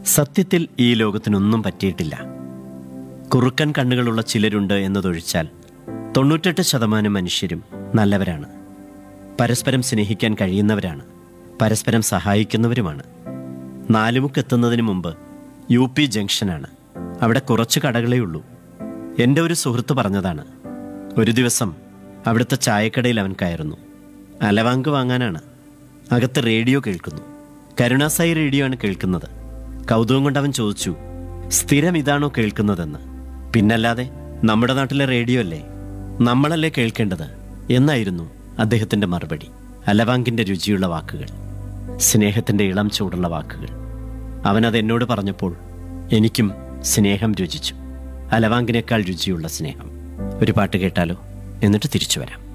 സത്യത്തിൽ ഈ ലോകത്തിനൊന്നും പറ്റിയിട്ടില്ല കുറുക്കൻ കണ്ണുകളുള്ള ചിലരുണ്ട് എന്നതൊഴിച്ചാൽ തൊണ്ണൂറ്റെട്ട് ശതമാനം മനുഷ്യരും നല്ലവരാണ് പരസ്പരം സ്നേഹിക്കാൻ കഴിയുന്നവരാണ് പരസ്പരം സഹായിക്കുന്നവരുമാണ് നാലുമുക്കെത്തുന്നതിന് മുമ്പ് യു പി ജംഗ്ഷനാണ് അവിടെ കുറച്ച് കടകളേ ഉള്ളൂ എൻ്റെ ഒരു സുഹൃത്ത് പറഞ്ഞതാണ് ഒരു ദിവസം അവിടുത്തെ ചായക്കടയിൽ അവൻ കയറുന്നു അലവാങ്ക് വാങ്ങാനാണ് അകത്ത് റേഡിയോ കേൾക്കുന്നു കരുണാസായി റേഡിയോ ആണ് കേൾക്കുന്നത് കൗതുകം കൊണ്ട് അവൻ ചോദിച്ചു സ്ഥിരം ഇതാണോ കേൾക്കുന്നതെന്ന് പിന്നല്ലാതെ നമ്മുടെ നാട്ടിലെ റേഡിയോ അല്ലേ നമ്മളല്ലേ കേൾക്കേണ്ടത് എന്നായിരുന്നു അദ്ദേഹത്തിൻ്റെ മറുപടി അലവാങ്കിൻ്റെ രുചിയുള്ള വാക്കുകൾ സ്നേഹത്തിൻ്റെ ഇളം ചൂടുള്ള വാക്കുകൾ അവനത് എന്നോട് പറഞ്ഞപ്പോൾ എനിക്കും സ്നേഹം രുചിച്ചു അലവാങ്കിനേക്കാൾ രുചിയുള്ള സ്നേഹം ഒരു പാട്ട് കേട്ടാലോ എന്നിട്ട് തിരിച്ചു വരാം